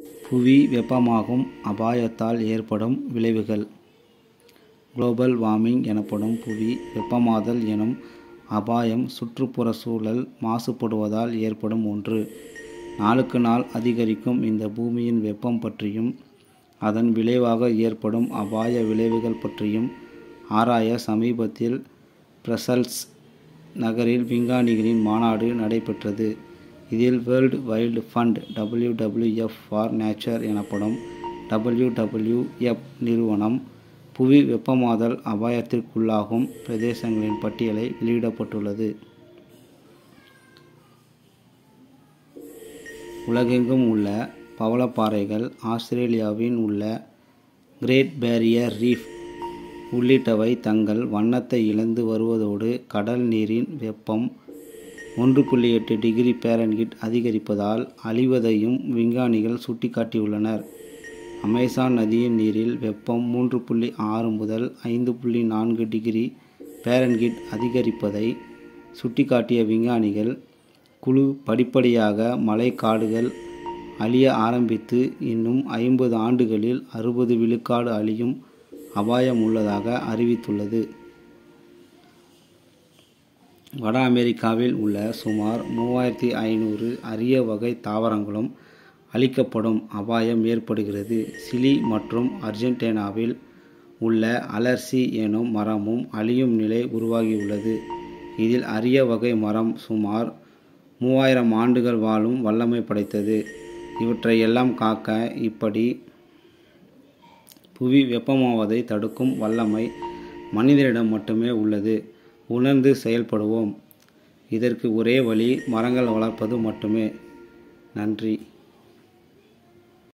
புவி வெப்பமாகும் அபாயத்தால் ஏற்படும் விளைவுகள் குளோபல் வார்மிங் எனப்படும் புவி வெப்பமாதல் எனும் அபாயம் சுற்றுப்புற சூழல் மாசுபடுவதால் ஏற்படும் ஒன்று நாளுக்கு நாள் அதிகரிக்கும் இந்த பூமியின் வெப்பம் பற்றியும் அதன் விளைவாக ஏற்படும் அபாய விளைவுகள் பற்றியும் ஆராய சமீபத்தில் பிரசல்ஸ் நகரில் விஞ்ஞானிகளின் மாநாடு நடைபெற்றது இதில் world wild fund WWF for nature எனப்படும் டபிள்யூடபிள்யூஎஃப் நிறுவனம் புவி வெப்பமாதல் அபாயத்திற்குள்ளாகும் பிரதேசங்களின் பட்டியலை வெளியிடப்பட்டுள்ளது உலகெங்கும் உள்ள பவளப்பாறைகள் ஆஸ்திரேலியாவின் உள்ள கிரேட் பேரியர் ரீஃப் உள்ளிட்டவை தங்கள் வண்ணத்தை இழந்து வருவதோடு கடல் நீரின் வெப்பம் ஒன்று புள்ளி எட்டு டிகிரி பேரன்கிட் அதிகரிப்பதால் அழிவதையும் விஞ்ஞானிகள் சுட்டிக்காட்டியுள்ளனர் அமேசான் நதியின் நீரில் வெப்பம் மூன்று புள்ளி ஆறு முதல் ஐந்து புள்ளி நான்கு டிகிரி பேரன்கிட் அதிகரிப்பதை சுட்டிக்காட்டிய விஞ்ஞானிகள் குழு படிப்படியாக மழைக்காடுகள் அழிய ஆரம்பித்து இன்னும் ஐம்பது ஆண்டுகளில் அறுபது விழுக்காடு அழியும் அபாயம் உள்ளதாக அறிவித்துள்ளது வட அமெரிக்காவில் உள்ள சுமார் மூவாயிரத்தி ஐநூறு அரிய வகை தாவரங்களும் அழிக்கப்படும் அபாயம் ஏற்படுகிறது சிலி மற்றும் அர்ஜென்டினாவில் உள்ள அலர்சி எனும் மரமும் அழியும் நிலை உருவாகியுள்ளது இதில் அரிய வகை மரம் சுமார் மூவாயிரம் ஆண்டுகள் வாழும் வல்லமை படைத்தது இவற்றை எல்லாம் காக்க இப்படி புவி வெப்பமாவதை தடுக்கும் வல்லமை மனிதனிடம் மட்டுமே உள்ளது உணர்ந்து செயல்படுவோம் இதற்கு ஒரே வழி மரங்கள் வளர்ப்பது மட்டுமே நன்றி